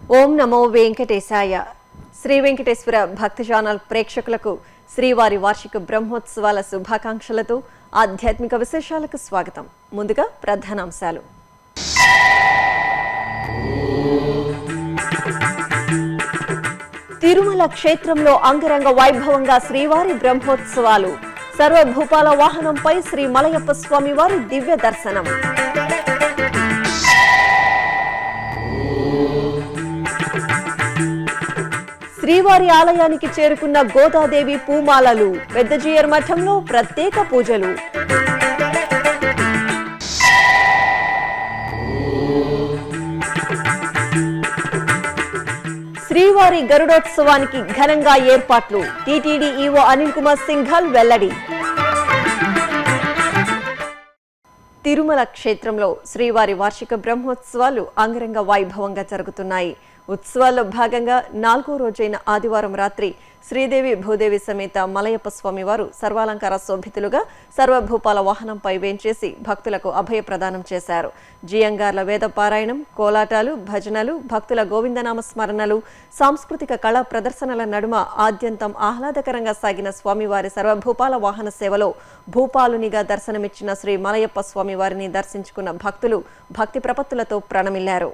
ఓం నమో వెంకటేశాయ శ్రీ వెంకటేశ్వర భక్తి ఛానల్ ప్రేక్షకులకు శ్రీవారి వార్షిక బ్రహ్మోత్సవాల శుభాకాంక్షలతో ఆధ్యాత్మిక విశేషాలకు స్వాగతం ముందుగా ప్రధానాంశాలు తిరుమల క్షేత్రంలో అంగరంగ వైభవంగా శ్రీవారి బ్రహ్మోత్సవాలు సర్వభూపాల వాహనంపై శ్రీ మలయప్ప స్వామి వారి దివ్య దర్శనం శ్రీవారి ఆలయానికి చేరుకున్న గోదాదేవి పూమాలలు పెద్దజీయర్ మఠంలో ప్రత్యేక పూజలు శ్రీవారి గరుడోత్సవానికి ఘనంగా ఏర్పాట్లు టీటీడీ ఈవో అనిల్ కుమార్ సింఘాల్ వెల్లడి తిరుమల క్షేత్రంలో శ్రీవారి వార్షిక బ్రహ్మోత్సవాలు అంగరంగ వైభవంగా జరుగుతున్నాయి ఉత్సవాల్లో భాగంగా నాలుగో రోజైన ఆదివారం రాత్రి శ్రీదేవి భూదేవి సమేత మలయప్ప స్వామివారు సర్వాలంకార శోభితులుగా సర్వభూపాల వాహనంపై వేంచేసి భక్తులకు అభయ ప్రదానం చేశారు జియంగార్ల వేద పారాయణం కోలాటాలు భజనలు భక్తుల గోవిందనామ స్మరణలు సాంస్కృతిక కళా ప్రదర్శనల నడుమ ఆద్యంతం ఆహ్లాదకరంగా సాగిన స్వామివారి సర్వభూపాల వాహన సేవలో భూపాలునిగా దర్శనమిచ్చిన శ్రీ మలయప్ప స్వామివారిని దర్శించుకున్న భక్తులు భక్తి ప్రపత్తులతో ప్రణమిల్లారు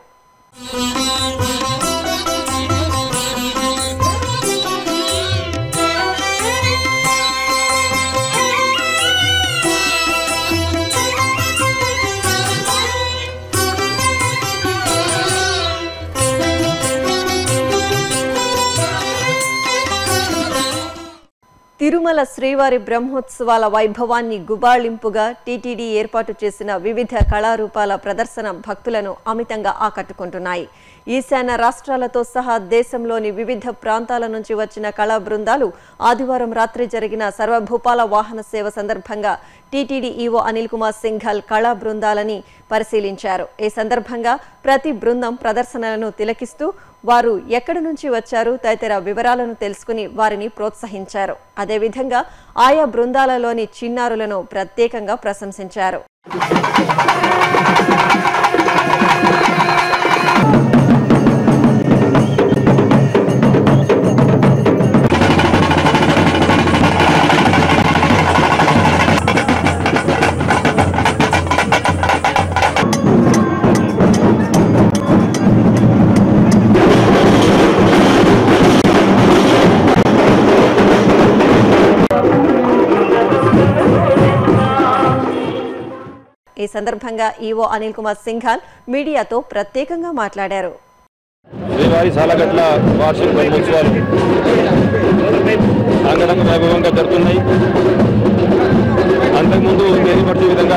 తిరుమల శ్రీవారి బ్రహ్మోత్సవాల వైభవాన్ని గుబాళింపుగా టీటీడీ ఏర్పాటు చేసిన వివిధ కళారూపాల ప్రదర్శన భక్తులను అమితంగా ఆకట్టుకుంటున్నాయి ఈశాన్య రాష్ట్రాలతో సహా దేశంలోని వివిధ ప్రాంతాల నుంచి వచ్చిన కళా బృందాలు ఆదివారం రాత్రి జరిగిన సర్వభూపాల వాహన సేవ సందర్భంగా టీటీడీ ఈవో అనిల్ కుమార్ సింఘాల్ కళా బృందాలని పరిశీలించారు ఈ సందర్భంగా ప్రతి బృందం ప్రదర్శనలను తిలకిస్తూ వారు ఎక్కడి నుంచి వచ్చారు తదితర వివరాలను తెలుసుకుని వారిని ప్రోత్సహించారు అదేవిధంగా ఆయా బృందాలలోని చిన్నారులను ప్రత్యేకంగా ప్రశంసించారు ఈ సందర్భంగా ఈవో అనిల్ కుమార్ సింఘాల్ మీడియాతో ప్రత్యేకంగా మాట్లాడారు శ్రీవారి సాలగట్ల వార్షిక బ్రహ్మోత్సవాలు అంగరంగ వైభవంగా జరుగుతున్నాయి అంతకుముందు తెలియపరిచే విధంగా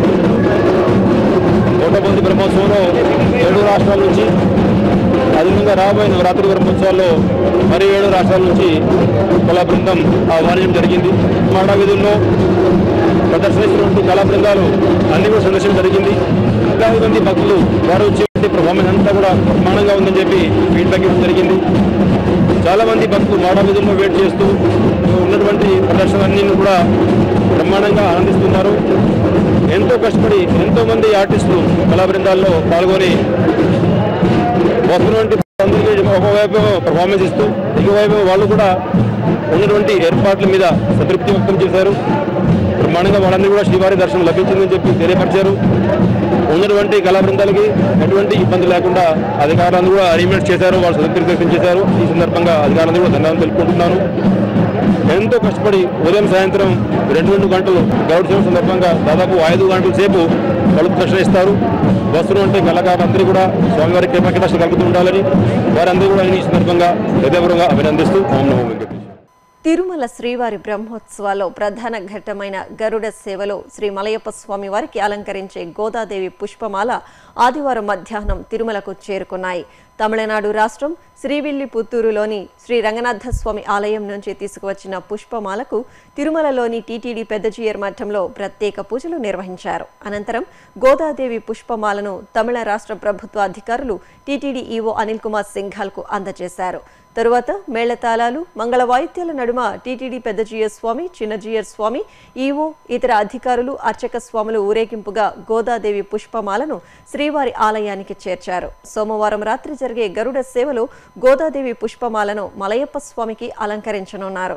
కోటబంది బ్రహ్మోత్సవంలో ఏడు రాష్ట్రాల నుంచి అదేవిధంగా రాబోయే నవరాత్రి బ్రహ్మోత్సవాల్లో మరి ఏడు రాష్ట్రాల నుంచి కళా బృందం ఆహ్వానించడం జరిగింది మాడా వీధుల్లో ప్రదర్శనిస్తున్నటువంటి కళా బృందాలు అన్ని కూడా సందర్శన జరిగింది వేలాది మంది భక్తులు వారు వచ్చే పర్ఫార్మెన్స్ అంతా కూడా బ్రహ్మాండంగా ఉందని చెప్పి ఫీడ్బ్యాక్ ఇవ్వడం జరిగింది చాలా మంది భక్తులు మాడా వీధుల్లో వెయిట్ చేస్తూ ఉన్నటువంటి ప్రదర్శనలన్నీ కూడా బ్రహ్మాండంగా ఆనందిస్తున్నారు ఎంతో కష్టపడి ఎంతో మంది ఆర్టిస్టులు కళా బృందాల్లో పాల్గొని వస్తున్నటువంటి అందరికీ ఒకవైపు పర్ఫార్మెన్స్ ఇస్తూ ఇంకోవైపు వాళ్ళు కూడా ఉన్నటువంటి ఏర్పాట్ల మీద సంతృప్తి వ్యక్తం చేశారు బ్రహ్మాండంగా వాళ్ళందరూ కూడా శ్రీవారి దర్శనం లభించిందని చెప్పి తెలియపరిచారు ఉన్నటువంటి కళా బృందాలకి ఎటువంటి ఇబ్బంది లేకుండా అధికారులందరూ కూడా అరేంజ్మెంట్స్ చేశారు వాళ్ళు సంతృప్తి వ్యక్తం చేశారు ఈ సందర్భంగా అధికారులందరూ కూడా ధన్యవాదాలు తెలుపుకుంటున్నాను ఎంతో కష్టపడి ఉదయం సాయంత్రం రెండు రెండు గంటలు గౌడ్ సేవ సందర్భంగా దాదాపు ఐదు గంటల సేపు కలుపు దర్శనం ఇస్తారు వస్తున్నటువంటి కళాకారులందరూ కూడా స్వామివారి కృపకటాక్షలు కలుపుతూ ఉండాలని వారందరూ కూడా ఈ సందర్భంగా హృదయపూర్వకంగా అభినందిస్తూ ఓం నమో వెంకటేశ్వర తిరుమల శ్రీవారి బ్రహ్మోత్సవాల్లో ప్రధాన ఘట్టమైన గరుడ సేవలో శ్రీ మలయప్ప స్వామి వారికి అలంకరించే గోదాదేవి పుష్పమాల ఆదివారం మధ్యాహ్నం తిరుమలకు చేరుకున్నాయి తమిళనాడు రాష్ట్రం శ్రీవిల్లిపుత్తూరులోని శ్రీ రంగనాథ స్వామి ఆలయం నుంచి తీసుకువచ్చిన పుష్పమాలకు తిరుమలలోని టీటీడీ పెద్దజీయర్ మఠంలో ప్రత్యేక పూజలు నిర్వహించారు అనంతరం గోదాదేవి పుష్పమాలను తమిళ రాష్ట్ర ప్రభుత్వ అధికారులు టీటీడీ ఈవో అనిల్ కుమార్ సింఘాల్కు అందజేశారు తరువాత మేళతాళాలు మంగళ వాయిద్యాల నడుమ టీటీడీ పెద్ద జీయర్ స్వామి చిన్న జీయర్ స్వామి ఈవో ఇతర అధికారులు అర్చక స్వాములు ఊరేగింపుగా గోదాదేవి పుష్పమాలను శ్రీవారి ఆలయానికి చేర్చారు సోమవారం రాత్రి జరిగిన జరిగే గరుడ సేవలో గోదాదేవి పుష్పమాలను మలయప్ప స్వామికి అలంకరించనున్నారు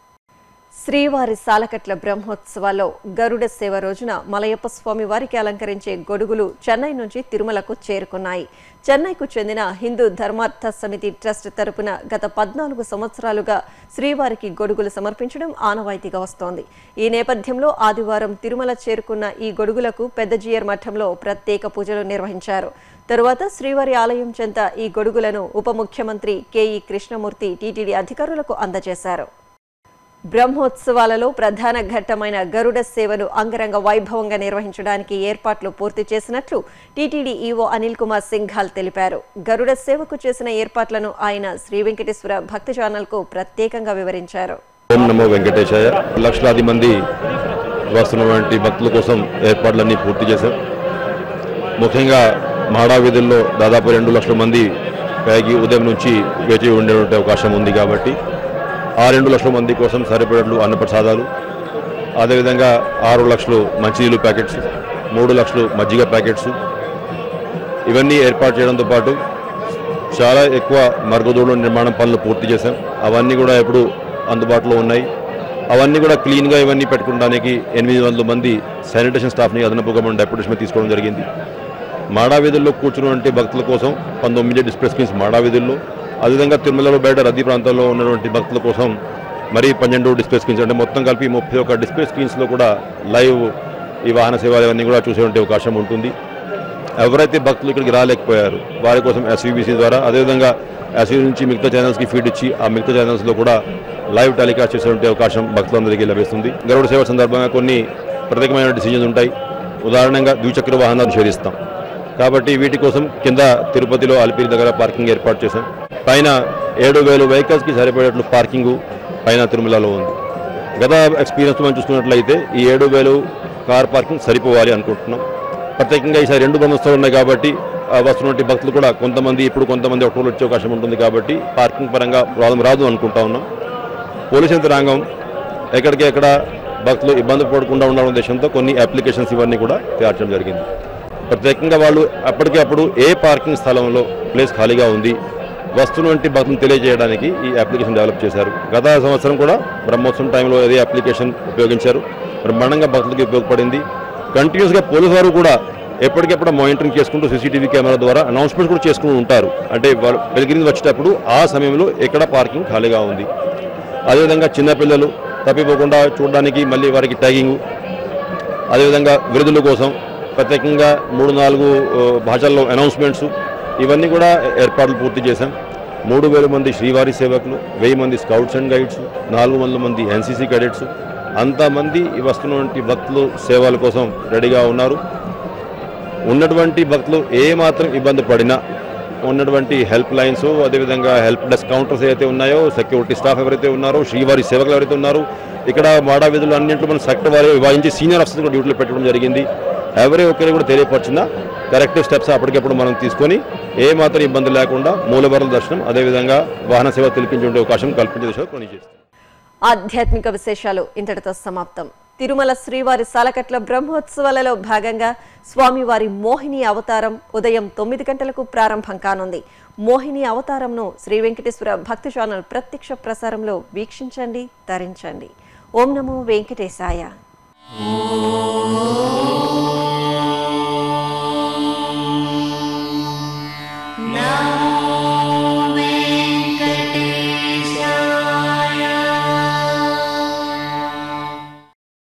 శ్రీవారి సాలకట్ల బ్రహ్మోత్సవాల్లో గరుడ సేవ రోజున మలయప్ప స్వామి వారికి అలంకరించే గొడుగులు చెన్నై నుంచి తిరుమలకు చేరుకున్నాయి చెన్నైకు చెందిన హిందూ ధర్మార్థ సమితి ట్రస్ట్ తరపున గత పద్నాలుగు సంవత్సరాలుగా శ్రీవారికి గొడుగులు సమర్పించడం ఆనవాయితీగా వస్తోంది ఈ నేపథ్యంలో ఆదివారం తిరుమల చేరుకున్న ఈ గొడుగులకు పెద్దజీయర్ మఠంలో ప్రత్యేక పూజలు నిర్వహించారు తరువాత శ్రీవారి ఆలయం చెంత ఈ గొడుగులను ఉప ముఖ్యమంత్రి కెఈ కృష్ణమూర్తి టీటీడీ అధికారులకు అందజేశారు బ్రహ్మోత్సవాలలో ప్రధాన ఘట్టమైన గరుడ సేవను అంగరంగ వైభవంగా నిర్వహించడానికి ఏర్పాట్లు పూర్తి చేసినట్లు టీటీడీ ఈవో అనిల్ కుమార్ సింఘాల్ తెలిపారు గరుడ సేవకు చేసిన ఏర్పాట్లను ఆయన శ్రీ వెంకటేశ్వర భక్తి ఛానల్కు ప్రత్యేకంగా వివరించారు ఓం నమో వెంకటేశాయ లక్షలాది మంది వస్తున్నటువంటి భక్తుల కోసం ఏర్పాట్లన్నీ పూర్తి చేశాం ముఖ్యంగా మహాడా వీధుల్లో దాదాపు రెండు లక్షల మంది పైకి ఉదయం నుంచి వేచి ఉండేటువంటి అవకాశం ఉంది కాబట్టి ఆ రెండు లక్షల మంది కోసం సరిపడట్లు అన్నప్రసాదాలు అదేవిధంగా ఆరు లక్షలు మంచినీళ్ళు ప్యాకెట్స్ మూడు లక్షలు మజ్జిగ ప్యాకెట్స్ ఇవన్నీ ఏర్పాటు చేయడంతో పాటు చాలా ఎక్కువ మరుగుదొడ్ల నిర్మాణం పనులు పూర్తి చేశాం అవన్నీ కూడా ఇప్పుడు అందుబాటులో ఉన్నాయి అవన్నీ కూడా క్లీన్గా ఇవన్నీ పెట్టుకోవడానికి ఎనిమిది వందల మంది శానిటేషన్ స్టాఫ్ని అదనపుగా మనం డెప్యుటేషన్ తీసుకోవడం జరిగింది మాడా వీధుల్లో కూర్చున్నటువంటి భక్తుల కోసం పంతొమ్మిది డిస్ప్లే స్క్రీన్స్ మాడా వీధుల్లో అదేవిధంగా తిరుమలలో బయట రద్దీ ప్రాంతాల్లో ఉన్నటువంటి భక్తుల కోసం మరీ పన్నెండు డిస్ప్లే స్క్రీన్స్ అంటే మొత్తం కలిపి ముప్పై ఒక డిస్ప్లే స్క్రీన్స్లో కూడా లైవ్ ఈ వాహన సేవలు ఇవన్నీ కూడా చూసేటువంటి అవకాశం ఉంటుంది ఎవరైతే భక్తులు ఇక్కడికి రాలేకపోయారు వారి కోసం ఎస్వీబీసీ ద్వారా అదేవిధంగా ఎస్వీ నుంచి మిగతా ఛానల్స్కి ఫీడ్ ఇచ్చి ఆ మిగతా ఛానల్స్లో కూడా లైవ్ టెలికాస్ట్ చేసేటువంటి అవకాశం భక్తులందరికీ లభిస్తుంది గరుడ సేవ సందర్భంగా కొన్ని ప్రత్యేకమైన డిసిజన్స్ ఉంటాయి ఉదాహరణంగా ద్విచక్ర వాహనాలు నిషేధిస్తాం కాబట్టి వీటి కోసం కింద తిరుపతిలో అలిపిరి దగ్గర పార్కింగ్ ఏర్పాటు చేశాం పైన ఏడు వేలు వెహికల్స్కి సరిపడేట్లు పార్కింగు పైన తిరుమలలో ఉంది గత ఎక్స్పీరియన్స్ మనం చూసుకున్నట్లయితే ఈ ఏడు వేలు కార్ పార్కింగ్ సరిపోవాలి అనుకుంటున్నాం ప్రత్యేకంగా ఈసారి రెండు బందోబస్తులు ఉన్నాయి కాబట్టి ఆ, వస్తున్నటువంటి భక్తులు కూడా కొంతమంది ఇప్పుడు కొంతమంది ఒక రోజు వచ్చే అవకాశం ఉంటుంది కాబట్టి పార్కింగ్ పరంగా ప్రాబ్లం రాదు అనుకుంటా ఉన్నాం పోలీస్ యంత్రాంగం ఎక్కడికి ఎక్కడ భక్తులు ఇబ్బంది పడకుండా ఉండాలనే ఉద్దేశంతో కొన్ని అప్లికేషన్స్ ఇవన్నీ కూడా తయారు చేయడం జరిగింది ప్రత్యేకంగా వాళ్ళు అప్పటికప్పుడు ఏ పార్కింగ్ స్థలంలో ప్లేస్ ఖాళీగా ఉంది వస్తున్నటువంటి భక్తులను తెలియజేయడానికి ఈ అప్లికేషన్ డెవలప్ చేశారు గత సంవత్సరం కూడా బ్రహ్మోత్సవం టైంలో అదే అప్లికేషన్ ఉపయోగించారు బ్రహ్మాండంగా భక్తులకు ఉపయోగపడింది కంటిన్యూస్గా పోలీసు వారు కూడా ఎప్పటికెప్పుడు మానిటరింగ్ చేసుకుంటూ సీసీటీవీ కెమెరా ద్వారా అనౌన్స్మెంట్స్ కూడా చేసుకుంటూ ఉంటారు అంటే వాళ్ళు వెలిగిరించి వచ్చేటప్పుడు ఆ సమయంలో ఎక్కడ పార్కింగ్ ఖాళీగా ఉంది అదేవిధంగా చిన్నపిల్లలు తప్పిపోకుండా చూడడానికి మళ్ళీ వారికి ట్యాగింగ్ అదేవిధంగా విరుదుల కోసం ప్రత్యేకంగా మూడు నాలుగు ఆ, భాషల్లో అనౌన్స్మెంట్స్ ఇవన్నీ కూడా ఏర్పాట్లు పూర్తి చేశాం మూడు వేల మంది శ్రీవారి సేవకులు వెయ్యి మంది స్కౌట్స్ అండ్ గైడ్స్ నాలుగు వందల మంది ఎన్సీసీ క్యాడెట్స్ అంతమంది ఈ వస్తున్నటువంటి భక్తులు సేవల కోసం రెడీగా ఉన్నారు ఉన్నటువంటి భక్తులు ఏ మాత్రం ఇబ్బంది పడినా ఉన్నటువంటి హెల్ప్ లైన్స్ అదేవిధంగా హెల్ప్ డెస్క్ కౌంటర్స్ ఏవైతే ఉన్నాయో సెక్యూరిటీ స్టాఫ్ ఎవరైతే ఉన్నారో శ్రీవారి సేవకులు ఎవరైతే ఉన్నారో ఇక్కడ మాడా విధులు అన్నింటిలో మన సెక్టర్ వారి విభజించి సీనియర్ ఆఫీసర్స్ కూడా డ్యూటీలో పెట్టడం జరిగింది ఎవరి ఒక్కరికి కూడా తెలియపరిచినా కరెక్టివ్ స్టెప్స్ అప్పటికప్పుడు మనం తీసుకొని ఏ మాత్రం ఇబ్బంది లేకుండా మూలవరల దర్శనం అదేవిధంగా వాహన సేవ తెలిపించే అవకాశం కల్పించే దిశగా పనిచేస్తుంది ఆధ్యాత్మిక విశేషాలు ఇంతటితో సమాప్తం తిరుమల శ్రీవారి సాలకట్ల బ్రహ్మోత్సవాలలో భాగంగా స్వామివారి మోహిని అవతారం ఉదయం తొమ్మిది గంటలకు ప్రారంభం కానుంది మోహిని అవతారంను శ్రీ వెంకటేశ్వర భక్తి ఛానల్ ప్రత్యక్ష ప్రసారంలో వీక్షించండి తరించండి ఓం నమో వెంకటేశాయ ఓం